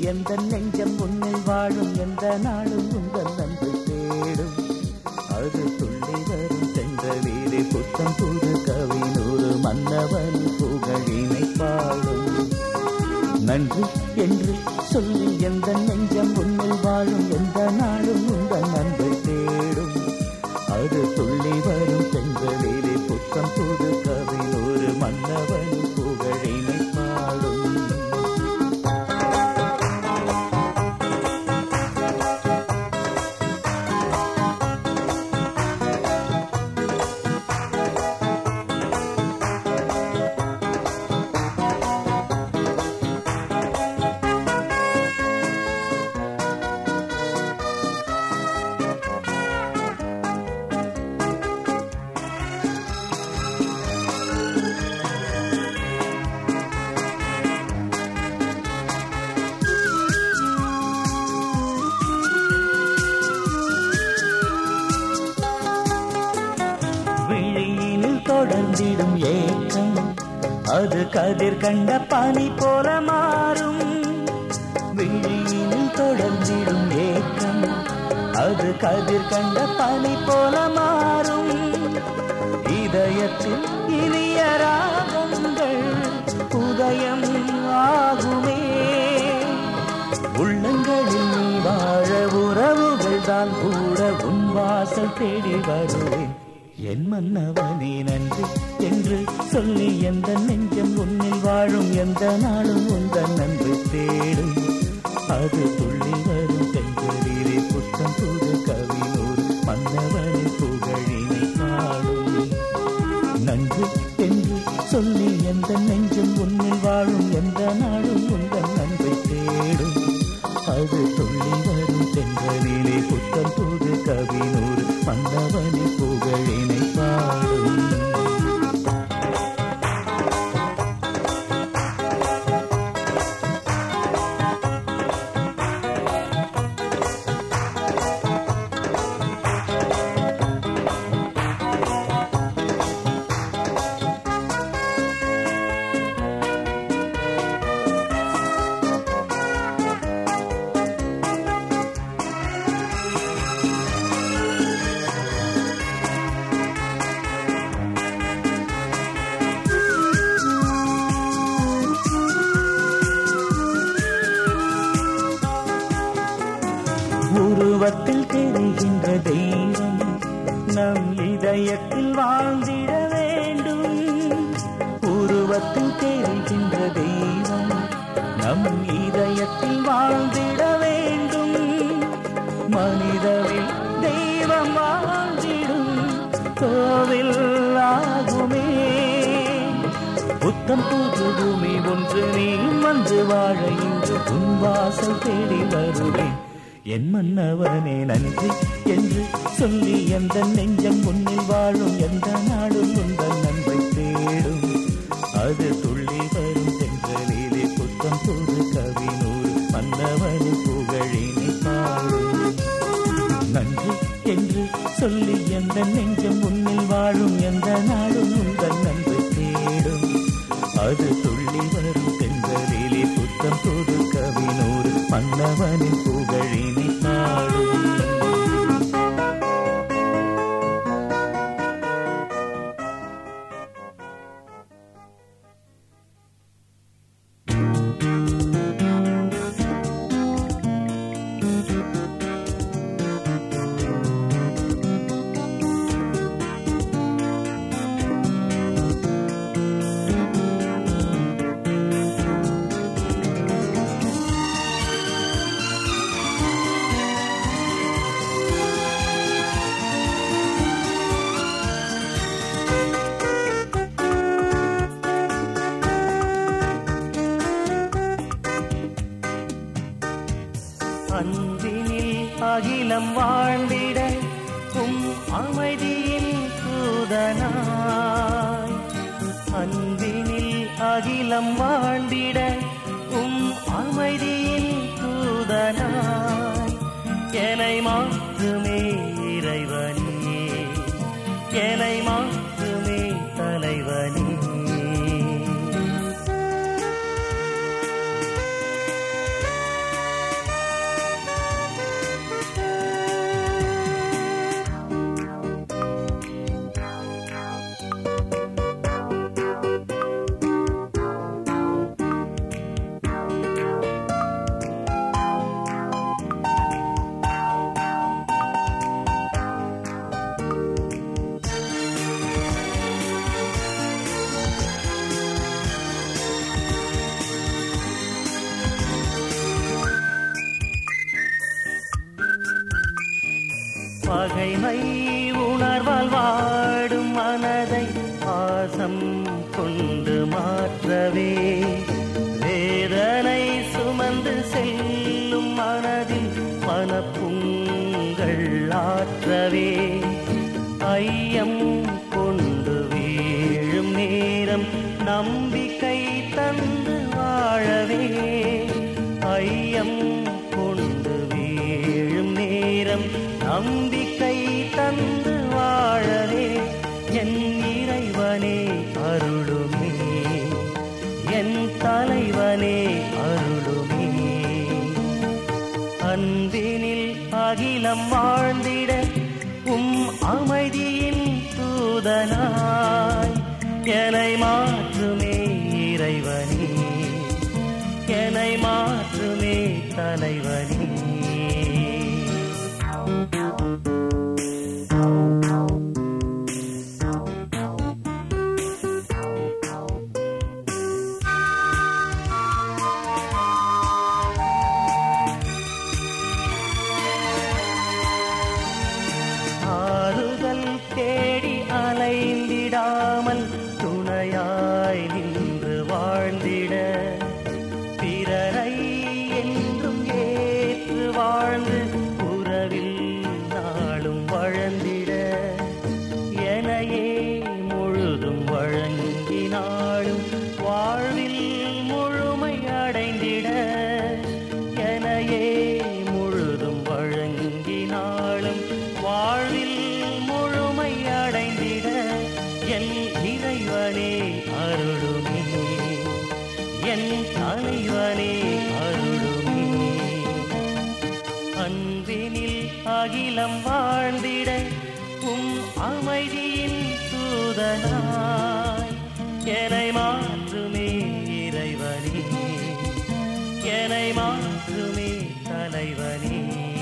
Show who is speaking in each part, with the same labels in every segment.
Speaker 1: எந்த நெஞ்சம் உன்னில் வாழும் எந்த நாளும் உங்கள் நன்மை தேடும் அது துள்ளி வரும் சென்றலிலே புத்தம் புது கவினூறு மன்னவன் புகழினை பாடும் நன்றி என்று சொல்லி எந்த நெஞ்சம் உன்னில் வாழும் எந்த நாளும் உங்கள் நன்மை தேடும் அது துள்ளி வரும் சென்றலிலே புத்தம் புது கவினூறு மன்னவன் புகழினை பாடும் விழியினில் தொடர்ந்திடும் ஏக்கம் அது கதிர் கண்ட பனி போல மாறும் விழியினில் தொடர்ந்திடும் ஏக்கம் அது கதிர் கண்ட பனி போல மாறும் இதயத்தில் இனிய ராகங்கள் உதயம் ஆகுமே உள்ளங்களில் நீ வாழ உறவுகள் தான் கூட உன் வாசல் தேடி வருவேன் என் மன்னவனே நன்றி என்று சொல்லி எந்த நெஞ்சம் உன்னில் வாழும் எந்த நாளும் உந்தன் நன்றி தேடும் அது துள்ளி வரும் தென்றலிலே புத்தம் புது கவினூர் மன்னவனை புகழினை பாடும் நன்றி என்று சொல்லி எந்த நெஞ்சம் உன்னில் வாழும் எந்த நாளும் உங்கள் நன்மை தேடும் அது துள்ளி வரும் தென்றலிலே புத்தம் புது கவினூர் மன்னவனை புகழினை பாடும் உருவத்தில் தெரிகின்ற தெய்வம் நம் இதயத்தில் வாழ்ந்திட வேண்டும் உருவத்தில் தெரிகின்ற தெய்வம் நம் இதயத்தில் வாழ்ந்திட வேண்டும் மனிதவில் தெய்வம் வாழ்ந்திடும் கோவில் ஆகுமே புத்தம் புது பூமி ஒன்று நீ வந்து வாழ இன்று உன் வாசல் தேடி வருவேன் என் மன்னவனே நன்றி என்று சொல்லி எந்த நெஞ்சம் உன்னில் வாழும் எந்த நாடும் உந்தன் நன்மை தேடும் அது துள்ளி வரும் தென்றலிலே புத்தம் புது கவினூர் மன்னவனின் புகழினை பாடும் நன்றி என்று சொல்லி எந்த நெஞ்சம் உன்னில் வாழும் எந்த நாடும் உங்கள் நன்மை தேடும் அது துள்ளி வரும் தென்றலிலே புத்தம் புது கவினூர் மன்னவனின் புகழினை பாடும் அன்பினில் அகிலம் வாழ்ந்திட உம் அமைதியின் தூதனாய் அன்பினில் அகிலம் வாழ்ந்திட உம் அமைதியின் தூதனாய் என்னை மாற்றுமே இறைவனே என்னை மாற்றுமே தலைவனே பகைமை உணர்வால் வாடும் மனதை பாசம் கொண்டு மாற்றவே வேதனை சுமந்து செல்லும் மனதில் மனப்புங்கள் ஆற்றவே ஐயம் கொண்டு வீழும் நேரம் நம்பிக்கை தந்து வாழவே ஐயம் கொண்டு வீழும் நேரம் நம்பிக்கை தந்து வாழவே என் இறைவனே அருளுமே என் தலைவனே அருளுமே அன்பினில் அகிலம் வாழ்ந்திட உம் அமைதியின் தூதனாய் என்னை மாற்றுமே இறைவனே என்னை மாற்றுமே தலைவனே ஆறுதல் தேடி அலைந்திடாமல் துணையாய் நின்று வாழ்ந்திட பிறரை என்றும் ஏற்று வாழ்ந்து உறவில் நாளும் வழந்திட எனையே முழுதும் வழங்கினாலும் வாழ்வில் முழுமை அடைந்திட எனையே முழுதும் வழங்கினாலும் வாழ்வில் முழுமை அடைந்திட என் இறைவனே அருளுமே என் தலைவனே அருளுமே அன்பினில் அகிலம் வாழ்ந்திட உம் அமைதியின் தூதனாய் என்னை மாற்றுமே இறைவனே என்னை மாற்றுமே தலைவனே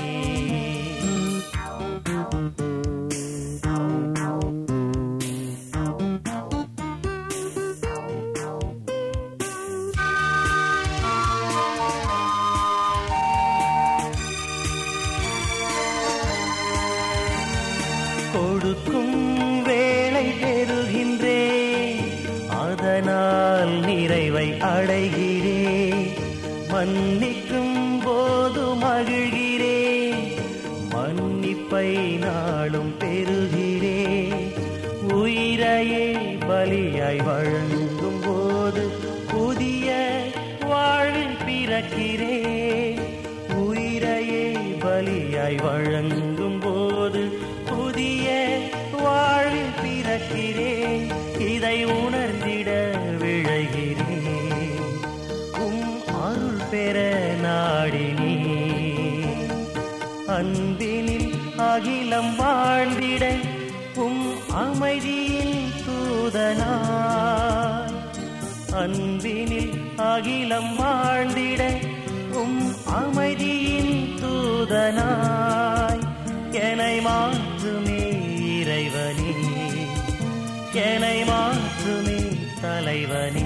Speaker 1: கொடுக்கும் வேளை பெறுகின்றேன் அதனால் நிறைவை அடைகிறேன் மன்னிக்கும் போது மகிழ்கிறேன் மன்னிப்பை நாளும் பெறுகிறேன் உயிரையே பலியாய் வழங்கும் போது புதிய வாழ்வில் பிறக்கிறேன் உயிரையே பலியாய் வழங்கும் போது புதிய வாழ்வில் பிறக்கிறேன் இதை உணர்ந்திட விழைகிறேன் உம் அருள் பெற நாடினே அன்பினில் அகிலம் வாழ்ந்திட உம் அமைதியில் தூதனாய் அன்பினில் அகிலம் வாழ்ந்திட உம் அமைதியின் தூதனாய் என்னை மாற்றுமே இறைவனே என்னை மாற்றுமே தலைவனே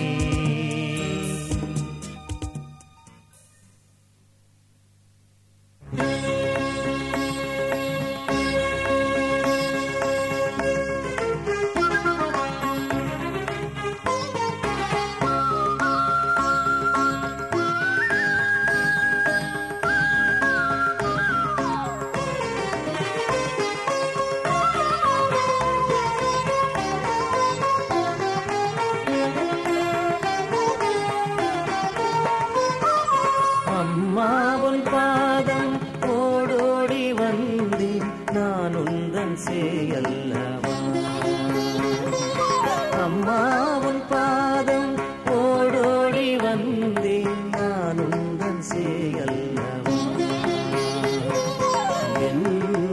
Speaker 1: அம்மாவுன் பாதம் ஓடோடி வந்தேன் நான் உந்தன் சேயல்லவா அம்மாவுன் பாதம் ஓடோடி வந்தேன் நான் உந்தன் சேயல்லவா என்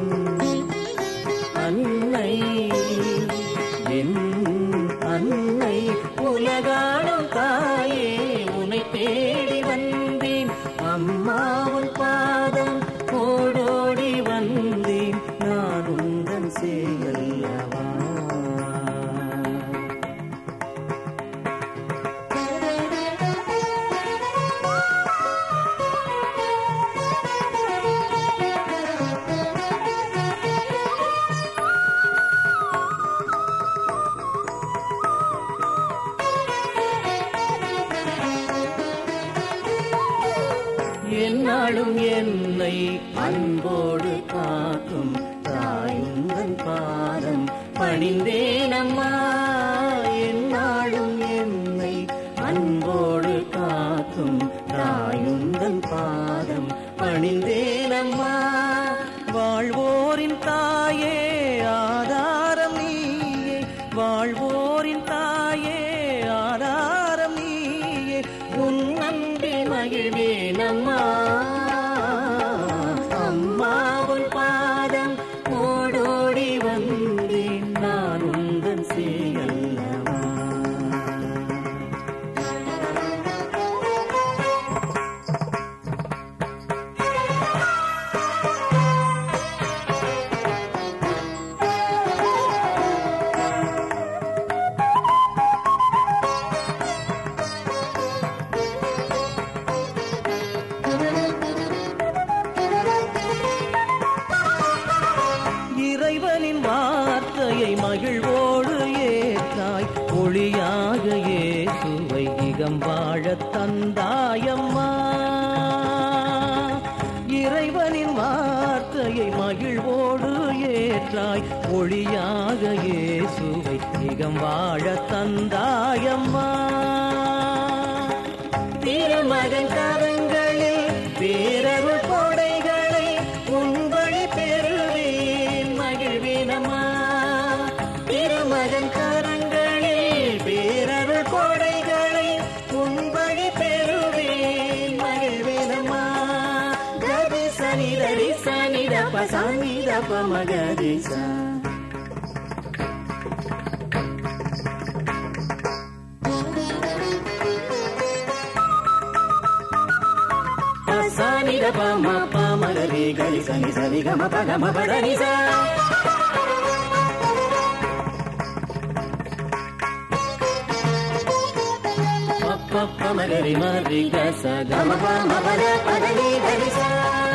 Speaker 1: அன்னை என் அன்னை உலகாடும் தாயே உனை தேடி வந்தேன் அம்மாவும் பாதம் ஓடோடி வந்தேன் நான் உந்தன் செய்யல்லவா என்னாலும் என்னை அன்போடு காக்கும் தாயுந்தன் பாதம் பணிந்தேனம்மா என்னாலும் என்னை அன்போடு காக்கும் தாயுந்தன் பாதம் பணிந்தேனம்மா வாழ்வோரின் தாயே ஆதாரம் நீயே வாழ்வோரின் தாயே ஆதாரம் நீயே உன் அன்பே மகிழ்வேனம்மா அம்மா உன் பாதம் ஓடோடி வந்தேன் நான் உந்தன் சேயல்லவா இறைவனின் வார்த்தையை மகிழ்வோடு ஏற்றாய் ஒளியாக இயேசுவை இகம் வாழத் தந்தாயம்மா இறைவனின் வார்த்தையை மகிழ்வோடு ஏற்றாய் ஒளியாக இயேசுவை இகம் வாழத் தந்தாயம்மா திருமகன் கரங்களில் வேறொரு கொடைகளை உங்களை பெறுவேன் மகிழ்வேனம்மா திருமகன் கரங்களில் வேறொரு கொடைகளை உங்களை பெறுவேன் மகிழ்வேனம்மா கதி சனிதரி சனிதப்ப சனிதப்ப மகரிசா సని ద ప మ ప మ గ రి గ రి స ని స రి గ మ ప గ మ ప ద ని స ప ప ప మ గ రి మ రి గ స గ మ ప మ ప ద ప ద ని ద ని స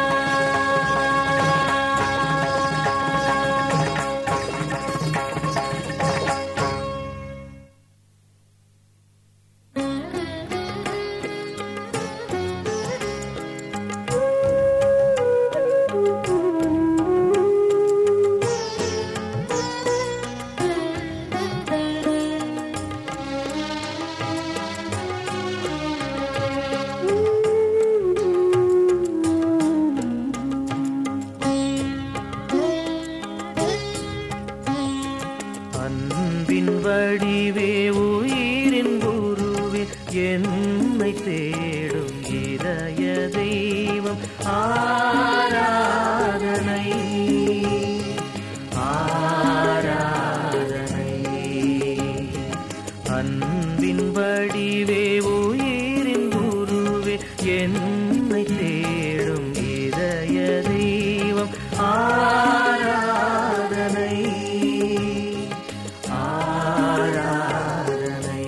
Speaker 1: அன்பின் வடிவே உயிரின் குருவே என்னை தேடும் இதய தெய்வம் ஆராதனை ஆராதனை அன்பின் வடிவே உயிரின் குருவே என்னை தேடும் இதய தெய்வம் ஆராதனை ஆராதனை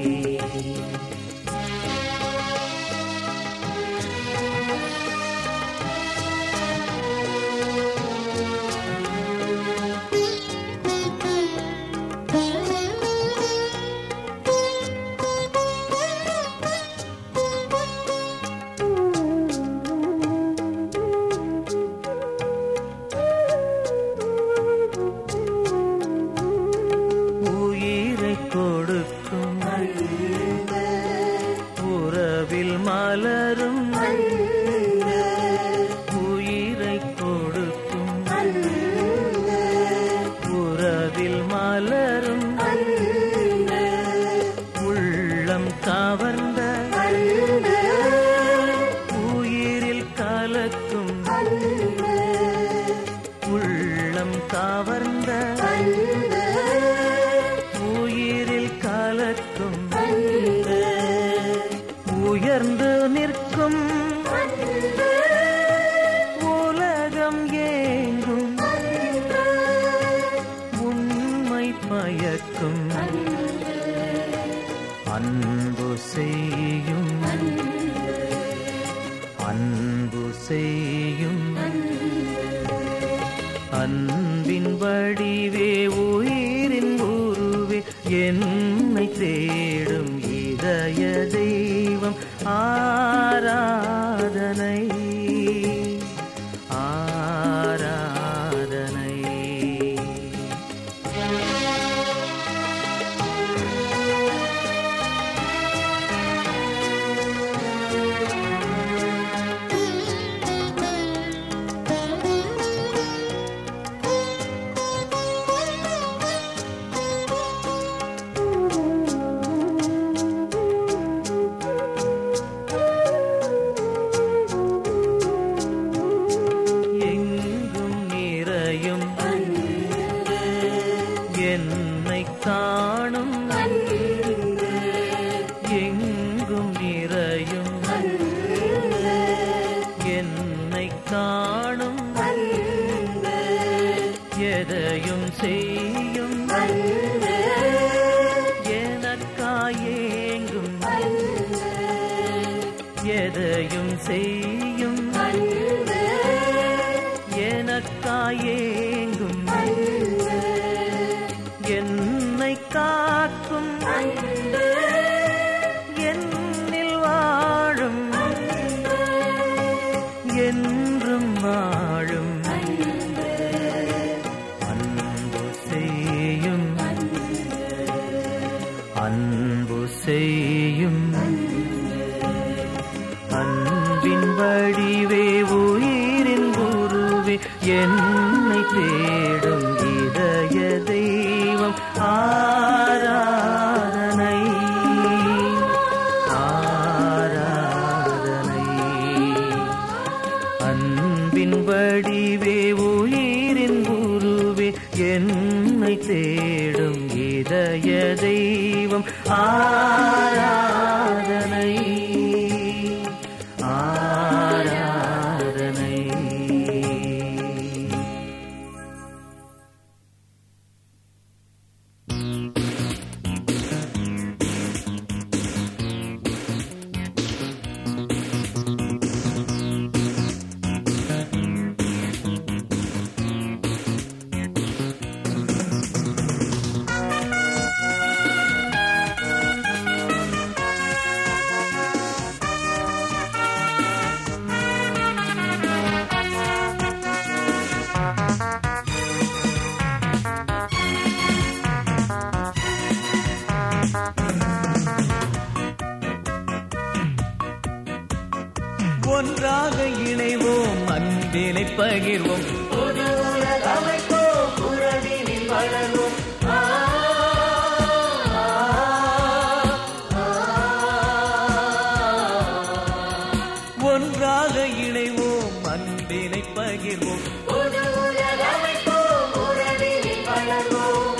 Speaker 1: உயிரை கொடுக்கும் உறவில் மலரும் உயிரை கொடுக்கும் உறவில் மலரும் உள்ளம் கவர்ந்த உயிரில் கலக்கும் உள்ளம் கவர்ந்த உயிரில் கலக்கும் உயர்ந்து நிற்கும் உலகம் ஏங்கும் உண்மை பயக்கும் அன்பு செய்யும் அன்பு செய்யும் அன்பின் வடிவே உயிரின் உருவே என்னை தேடும் இதய தெய்வம் ஆராதனை என்னை காணும் எங்கும் நிறையும் என்னை காணும் எதையும் செய்யும் எனக்காயேங்கும் எதையும் செய்யும் எனக்காயேங்கும் என்னை காக்கும் என்னில் வாழும் என்றும் வாழும் அன்பு செய்யும் அன்பு செய்யும் அன்பின் வடிவே உயிரின் குருவே என்னை தேடும் இதய தெய்வம் ஆராதனை ஆராதனை அன்பின் வடிவே உயிரின் குருவே என்னை தேடும் இதய தெய்வம் ஆராதனை ஆராதனை ஒன்றாக இணைவோம் அன்பினை பகிர்வோம் புது உலகமைப்போம் உறவினில் வளர்வோம் ஆ, ஆ, ஆ. ஒன்றாக இணைவோம் அன்பினை பகிர்வோம் புது உலகமைப்போம் உறவினில் வளர்வோம்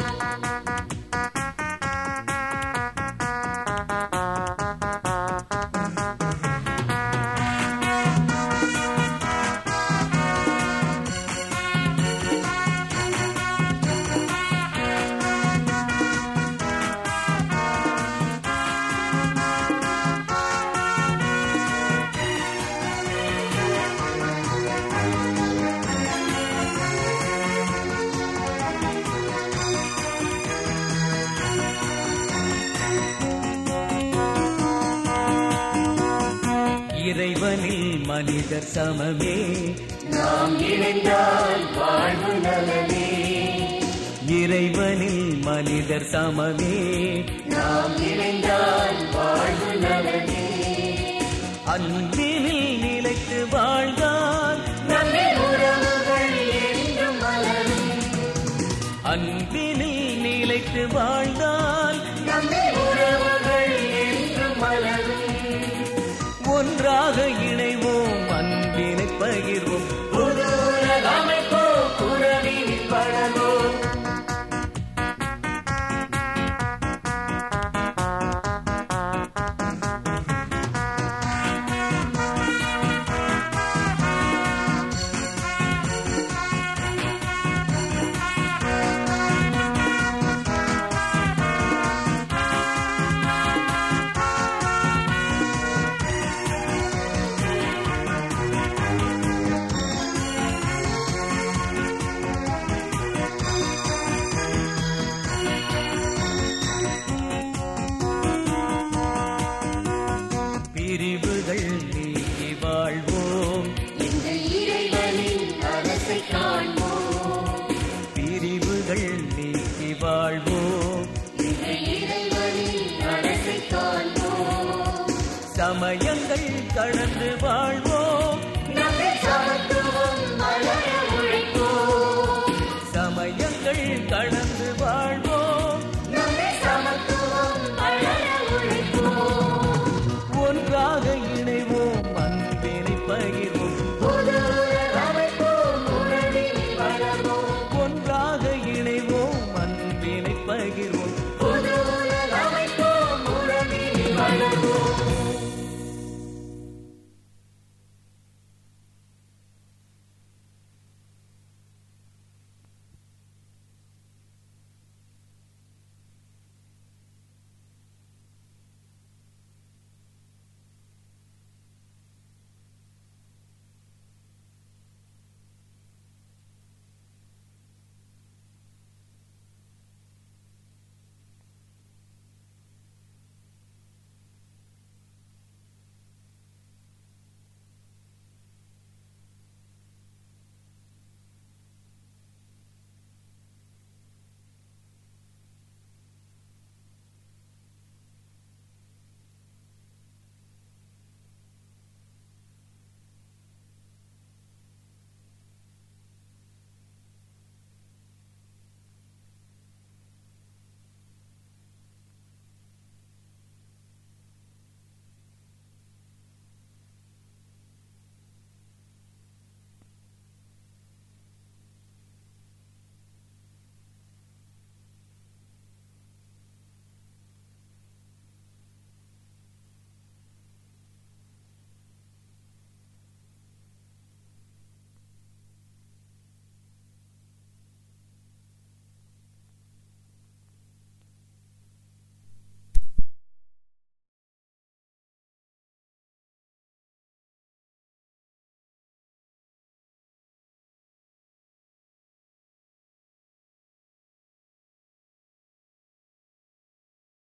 Speaker 1: இறைவனில் மனிதர் சமமே நாம் இணைந்தால் வாழ்வு நலமே இறைவனில் மனிதர் சமமே நாம் இணைந்தால் வாழ்வு நலமே அன்பினில் நிலைத்து வாழ்ந்தால் நம்மை உறவுகள் என்றும் மலரும் அன்பினில் நிலைத்து வாழ்ந்தால் நம்மை உறவுகள் என்றும் மலரும் ஒன்றாக இணைவோம் அன்பினை பகிர்வோம் புது உலகமைப்போம் உறவினில் வளர்வோம் பிரிவுகள் நீக்கி வாழ்வோம்
Speaker 2: எங்கள் இறைவனின் அரசை காண்போம்
Speaker 1: பிரிவுகள் நீக்கி வாழ்வோம்
Speaker 2: எங்கள் இறைவனின் அரசை காண்போம்
Speaker 1: சமயங்கள் கடந்து வாழ்வோம்